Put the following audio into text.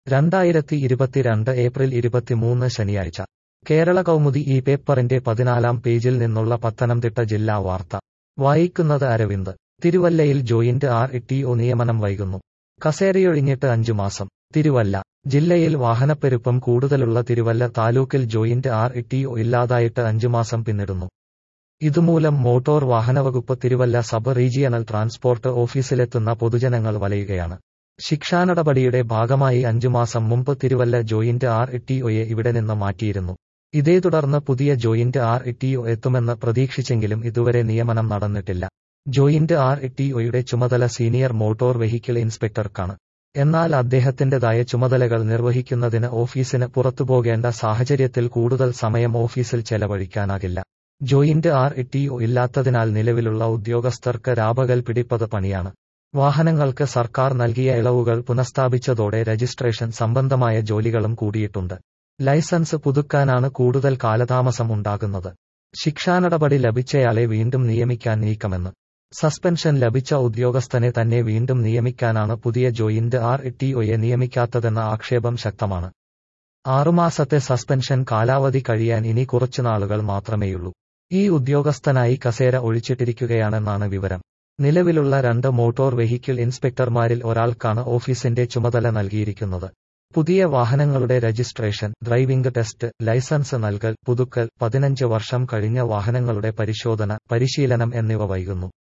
രണ്ടായിരത്തി ഇരുപത്തിരണ്ട് ഏപ്രിൽ ഇരുപത്തിമൂന്ന് ശനിയാഴ്ച കേരള കൗമുദി ഈ പേപ്പറിന്റെ പതിനാലാം പേജിൽ നിന്നുള്ള പത്തനംതിട്ട ജില്ലാ വാർത്ത വായിക്കുന്നത് അരവിന്ദ് തിരുവല്ലയിൽ ജോയിന്റ് ആർ ടി ഒ നിയമനം വൈകുന്നു കസേരയൊഴിഞ്ഞിട്ട് അഞ്ചു മാസം തിരുവല്ല ജില്ലയിൽ വാഹനപ്പെരുപ്പം കൂടുതലുള്ള തിരുവല്ല താലൂക്കിൽ ജോയിന്റ് ആർ ടി ഒ ഇല്ലാതായിട്ട് അഞ്ചു മാസം പിന്നിടുന്നു ഇതുമൂലം മോട്ടോർ വാഹനവകുപ്പ് തിരുവല്ല സബ് റീജിയണൽ ട്രാൻസ്പോർട്ട് ഓഫീസിലെത്തുന്ന പൊതുജനങ്ങൾ വലയുകയാണ് ശിക്ഷാനടപടിയുടെ ഭാഗമായി അഞ്ചു മാസം മുമ്പ് തിരുവല്ല ജോയിന്റ് ആർ ടി ഒയെ ഇവിടെ നിന്ന് മാറ്റിയിരുന്നു ഇതേ തുടർന്ന് പുതിയ ജോയിന്റ് ആർ ടി ഒ എത്തുമെന്ന് പ്രതീക്ഷിച്ചെങ്കിലും ഇതുവരെ നിയമനം നടന്നിട്ടില്ല ജോയിന്റ് ആർ ടി ഒയുടെ ചുമതല സീനിയർ മോട്ടോർ വെഹിക്കിൾ ഇൻസ്പെക്ടർക്കാണ് എന്നാൽ അദ്ദേഹത്തിന്റേതായ ചുമതലകൾ നിർവഹിക്കുന്നതിന് ഓഫീസിന് പുറത്തുപോകേണ്ട സാഹചര്യത്തിൽ കൂടുതൽ സമയം ഓഫീസിൽ ചെലവഴിക്കാനാകില്ല ജോയിന്റ് ആർ ടി ഒ ഇല്ലാത്തതിനാൽ നിലവിലുള്ള ഉദ്യോഗസ്ഥർക്ക് രാപകൽ പിടിപ്പത് പണിയാണ് വാഹനങ്ങൾക്ക് സർക്കാർ നൽകിയ ഇളവുകൾ പുനഃസ്ഥാപിച്ചതോടെ രജിസ്ട്രേഷൻ സംബന്ധമായ ജോലികളും കൂടിയിട്ടുണ്ട് ലൈസൻസ് പുതുക്കാനാണ് കൂടുതൽ കാലതാമസം ഉണ്ടാകുന്നത് ശിക്ഷാനടപടി ലഭിച്ചയാളെ വീണ്ടും നിയമിക്കാൻ നീക്കമെന്ന് സസ്പെൻഷൻ ലഭിച്ച ഉദ്യോഗസ്ഥനെ തന്നെ വീണ്ടും നിയമിക്കാനാണ് പുതിയ ജോയിന്റ് ആർ ടി ഒയെ നിയമിക്കാത്തതെന്ന ആക്ഷേപം ശക്തമാണ് ആറുമാസത്തെ സസ്പെൻഷൻ കാലാവധി കഴിയാൻ ഇനി കുറച്ചുനാളുകൾ മാത്രമേയുള്ളൂ ഈ ഉദ്യോഗസ്ഥനായി കസേര ഒഴിച്ചിട്ടിരിക്കുകയാണെന്നാണ് വിവരം നിലവിലുള്ള രണ്ട് മോട്ടോർ വെഹിക്കിൾ ഇൻസ്പെക്ടർമാരിൽ ഒരാൾക്കാണ് ഓഫീസിന്റെ ചുമതല നൽകിയിരിക്കുന്നത് പുതിയ വാഹനങ്ങളുടെ രജിസ്ട്രേഷൻ ഡ്രൈവിംഗ് ടെസ്റ്റ് ലൈസൻസ് നൽകൽ പുതുക്കൽ പതിനഞ്ച് വർഷം കഴിഞ്ഞ വാഹനങ്ങളുടെ പരിശോധന പരിശീലനം എന്നിവ വൈകുന്നു